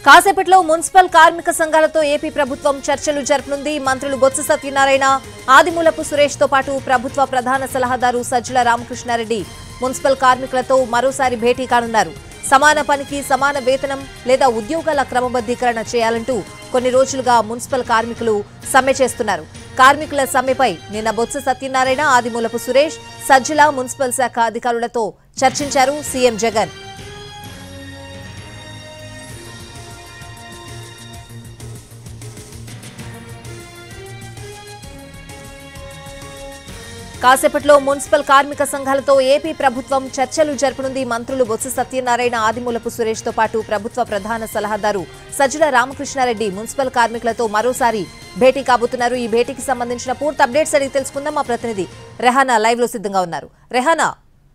కాసేపట్లో మున్సిపల్ కార్మిక సంఘాలతో ఏపీ ప్రభుత్వం చర్చలు జరపనుంది మంత్రులు బొత్స సత్యనారాయణ ఆదిమూలపు సురేష్ తో పాటు ప్రభుత్వ ప్రధాన సలహాదారు సజ్జల రామకృష్ణారెడ్డి మున్సిపల్ కార్మికులతో మరోసారి భేటీ కానున్నారు సమాన పనికి సమాన వేతనం లేదా ఉద్యోగాల క్రమబద్ధీకరణ చేయాలంటూ కొన్ని రోజులుగా మున్సిపల్ కార్మికులు సమ్మె చేస్తున్నారు కార్మికుల సమ్మెపై నిన్న బొత్స సత్యనారాయణ ఆదిమూలపు సురేష్ సజ్జల మున్సిపల్ శాఖ అధికారులతో చర్చించారు సీఎం జగన్ కాసేపట్లో మున్సిపల్ కార్మిక సంఘాలతో ఏపీ ప్రభుత్వం చర్చలు జరపనుంది మంత్రులు బొత్స సత్యనారాయణ ఆదిమూలపు సురేష్ తో పాటు ప్రభుత్వ ప్రధాన సలహాదారు సజ్జల రామకృష్ణారెడ్డి మున్సిపల్ కార్మికులతో మరోసారి భేటీ కాబోతున్నారు ఈ భేటీకి సంబంధించిన పూర్తి అప్డేట్స్ అడిగి తెలుసుకుందాం మా ప్రతినిధి రెహానా లైవ్ లో సిద్ధంగా ఉన్నారు రెహానా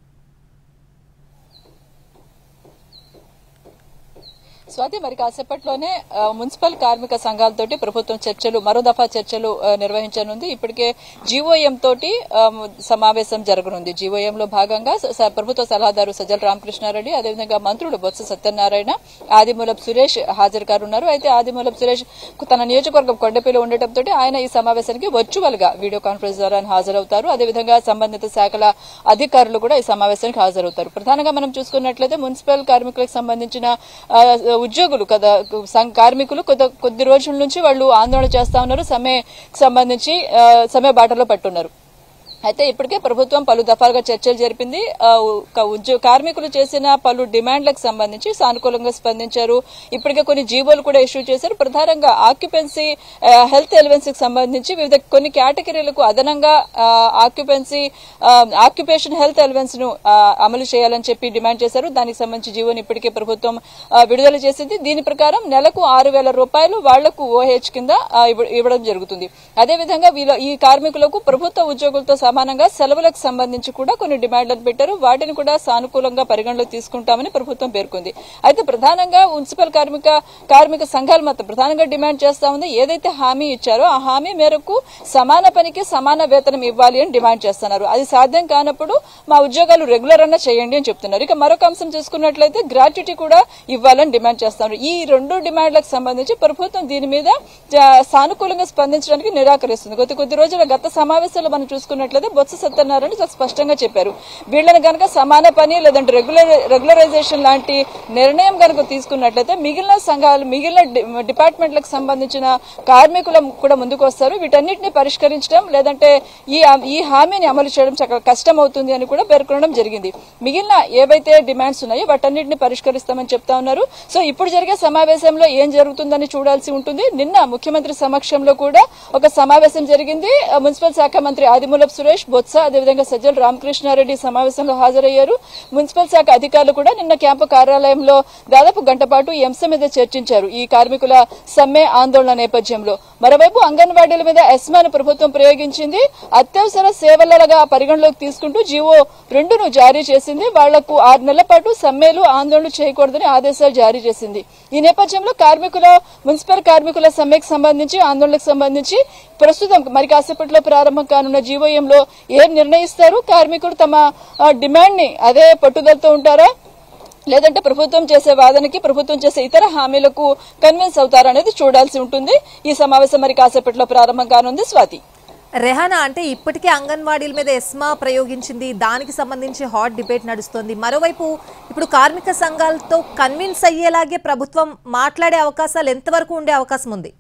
స్వాతి మరి కాసేపట్లోనే ఆ, మున్సిపల్ కార్మిక సంఘాలతోటి ప్రభుత్వం చర్చలు మరో దఫా చర్చలు ఆ, నిర్వహించనుంది ఇప్పటికే జీవోఎం తోటి ఆ, సమావేశం జరగనుంది జీవోఎం లో భాగంగా స- స- ప్రభుత్వ సలహాదారు సజ్జల రామకృష్ణారెడ్డి అదేవిధంగా మంత్రులు బొత్స సత్యనారాయణ ఆదిమూలపు సురేష్ హాజరు కానున్నారు అయితే ఆదిమూలపు సురేష్ తన నియోజకవర్గం కొండపల్లి ఉండటంతో ఆయన ఈ సమావేశానికి వర్చువల్ గా వీడియో కాన్ఫరెన్స్ ద్వారా హాజరవుతారు అదేవిధంగా సంబంధిత శాఖల అధికారులు కూడా ఈ సమావేశానికి హాజరవుతారు ప్రధానంగా మనం చూసుకున్నట్లయితే మున్సిపల్ కార్మికులకు సంబంధించిన ఆ, ఉద్యోగులు కదా సం- కార్మికులు కొద్ది కొద్ది రోజుల నుంచి వాళ్ళు ఆందోళన చేస్తా ఉన్నారు సమ్మెకి సంబంధించి ఆ, సమ్మె బాటలో పట్టున్నారు అయితే ఇప్పటికే ప్రభుత్వం పలు దఫాలుగా చర్చలు జరిపింది ఆ, ఒక ఉద్యోగ కార్మికులు చేసిన పలు డిమాండ్లకు సంబంధించి సానుకూలంగా స్పందించారు ఇప్పటికే కొన్ని జీవోలు కూడా ఇష్యూ చేశారు ప్రధానంగా ఆక్యుపెన్సీ హెల్త్ ఎలివెన్స్ కి సంబంధించి వివిధ కొన్ని కేటగిరీలకు అదనంగా ఆక్యుపెన్సీ ఆక్యుపేషన్ హెల్త్ ఎలివెన్స్ ను ఆ, అమలు చేయాలని చెప్పి డిమాండ్ చేశారు దానికి సంబంధించి జీవోని ఇప్పటికే ప్రభుత్వం ఆ, విడుదల చేసింది దీని ప్రకారం నెలకు ఆరు వేల రూపాయలు వాళ్లకు ఓహెచ్ కింద ఆ, ఇవ్వ- ఇవ్వడం జరుగుతుంది అదేవిధంగా వీళ్ళ ఈ కార్మికులకు ప్రభుత్వ ఉద్యోగులతో సమానంగా సెలవులకు సంబంధించి కూడా కొన్ని డిమాండ్లను పెట్టారు వాటిని కూడా సానుకూలంగా పరిగణలోకి తీసుకుంటామని ప్రభుత్వం పేర్కొంది అయితే ప్రధానంగా మున్సిపల్ కార్మిక కార్మిక సంఘాలు మాత్రం ప్రధానంగా డిమాండ్ చేస్తా ఉంది ఏదైతే హామీ ఇచ్చారో ఆ హామీ మేరకు సమాన పనికి సమాన వేతనం ఇవ్వాలి అని డిమాండ్ చేస్తున్నారు అది సాధ్యం కానప్పుడు మా ఉద్యోగాలు రెగ్యులర్ అన్నా చేయండి అని చెప్తున్నారు ఇక మరొక అంశం చూసుకున్నట్లయితే గ్రాట్యుటీ కూడా ఇవ్వాలని డిమాండ్ చేస్తున్నారు ఈ రెండు డిమాండ్లకు సంబంధించి ప్రభుత్వం దీని మీద జా- సానుకూలంగా స్పందించడానికి నిరాకరిస్తుంది కొద్ది కొద్ది రోజుల గత సమావేశంలో మనం చూసుకున్నట్లయితే బొత్స సత్యనారాయణ చాలా స్పష్టంగా చెప్పారు వీళ్ళని గనక సమాన పని లేదంటే రెగ్యులర్ రెగ్యులరైజేషన్ లాంటి నిర్ణయం గనక తీసుకున్నట్లయితే మిగిలిన సంఘాలు మిగిలిన డి- డిపార్ట్మెంట్లకు సంబంధించిన కార్మికులు కూడా ముందుకు వస్తారు వీటన్నిటిని పరిష్కరించడం లేదంటే ఈ ఈ హామీని అమలు చేయడం చాలా కష్టం అవుతుంది అని కూడా పేర్కొనడం జరిగింది మిగిలిన ఏవైతే డిమాండ్స్ ఉన్నాయో వాటన్నిటిని పరిష్కరిస్తామని చెప్తా ఉన్నారు సో ఇప్పుడు జరిగే సమావేశంలో ఏం జరుగుతుందని చూడాల్సి ఉంటుంది నిన్న ముఖ్యమంత్రి సమక్షంలో కూడా ఒక సమావేశం జరిగింది ఆ, మున్సిపల్ శాఖ మంత్రి ఆదిమూలపు సురేష్ బొత్స అదేవిధంగా సజ్జల రామకృష్ణారెడ్డి సమావేశంలో హాజరయ్యారు మున్సిపల్ శాఖ అధికారులు కూడా నిన్న క్యాంపు కార్యాలయంలో దాదాపు గంట పాటు ఈ అంశం మీద చర్చించారు ఈ కార్మికుల సమ్మె ఆందోళన నేపథ్యంలో మరోవైపు అంగన్వాడీల మీద ఎస్మాను ప్రభుత్వం ప్రయోగించింది అత్యవసర సేవలగా పరిగణలోకి తీసుకుంటూ జీవో రెండును జారీ చేసింది వాళ్లకు ఆరు నెలల పాటు సమ్మెలు ఆందోళనలు చేయకూడదని ఆదేశాలు జారీ చేసింది ఈ నేపథ్యంలో కార్మికుల మున్సిపల్ కార్మికుల సమ్మెకు సంబంధించి ఆందోళనకు సంబంధించి ప్రస్తుతం మరి కాసేపట్లో ప్రారంభం కానున్న జీవోఎంలో ఏం నిర్ణయిస్తారు కార్మికులు తమ ఆ, డిమాండ్ ని అదే పట్టుదలతో ఉంటారా లేదంటే ప్రభుత్వం చేసే వాదనకి ప్రభుత్వం చేసే ఇతర హామీలకు కన్విన్స్ అవుతారనేది చూడాల్సి ఉంటుంది ఈ సమావేశం మరి కాసేపట్లో ప్రారంభం కానుంది స్వాతి రెహానా అంటే ఇప్పటికే అంగన్వాడీల మీద ఎస్మా ప్రయోగించింది దానికి సంబంధించి హాట్ డిబేట్ నడుస్తోంది మరోవైపు ఇప్పుడు కార్మిక సంఘాలతో కన్విన్స్ అయ్యేలాగే ప్రభుత్వం మాట్లాడే అవకాశాలు ఎంతవరకు ఉండే అవకాశం ఉంది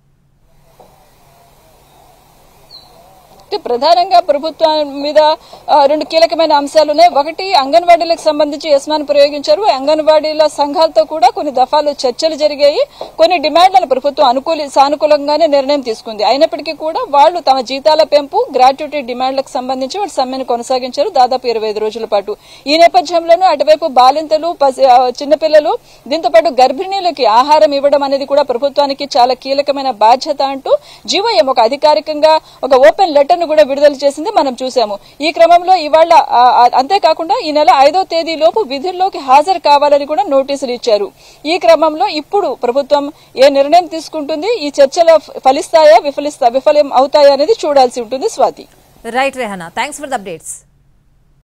అంటే ప్రధానంగా ప్రభుత్వం మీద ఆ, రెండు కీలకమైన అంశాలు ఉన్నాయి ఒకటి అంగన్వాడీలకు సంబంధించి యస్మాన్ ప్రయోగించారు అంగన్వాడీల సంఘాలతో కూడా కొన్ని దఫాలు చర్చలు జరిగాయి కొన్ని డిమాండ్లను ప్రభుత్వం అనుకూలి సానుకూలంగానే నిర్ణయం తీసుకుంది అయినప్పటికీ కూడా వాళ్ళు తమ జీతాల పెంపు గ్రాట్యుటీ డిమాండ్లకు సంబంధించి వాళ్ళు సమ్మెను కొనసాగించారు దాదాపు ఇరవై ఐదు రోజుల పాటు ఈ నేపథ్యంలోనూ అటువైపు బాలింతలు పసి- ఆ, చిన్నపిల్లలు దీంతో పాటు గర్భిణీలకి ఆహారం ఇవ్వడం అనేది కూడా ప్రభుత్వానికి చాలా కీలకమైన బాధ్యత అంటూ జీవోఎం ఒక అధికారికంగా ఒక ఓపెన్ లెటర్ ను కూడా విడుదల చేసింది మనం చూసాము ఈ క్రమంలో ఇవాళ ఆ, ఆ, అంతేకాకుండా ఈ నెల ఐదో తేదీ లోపు విధుల్లోకి హాజరు కావాలని కూడా నోటీసులు ఇచ్చారు ఈ క్రమంలో ఇప్పుడు ప్రభుత్వం ఏ నిర్ణయం తీసుకుంటుంది ఈ చర్చలు ఫలిస్తాయా విఫలిస్తా విఫలం అవుతాయా అనేది చూడాల్సి ఉంటుంది Swathi right Rehana thanks for the updates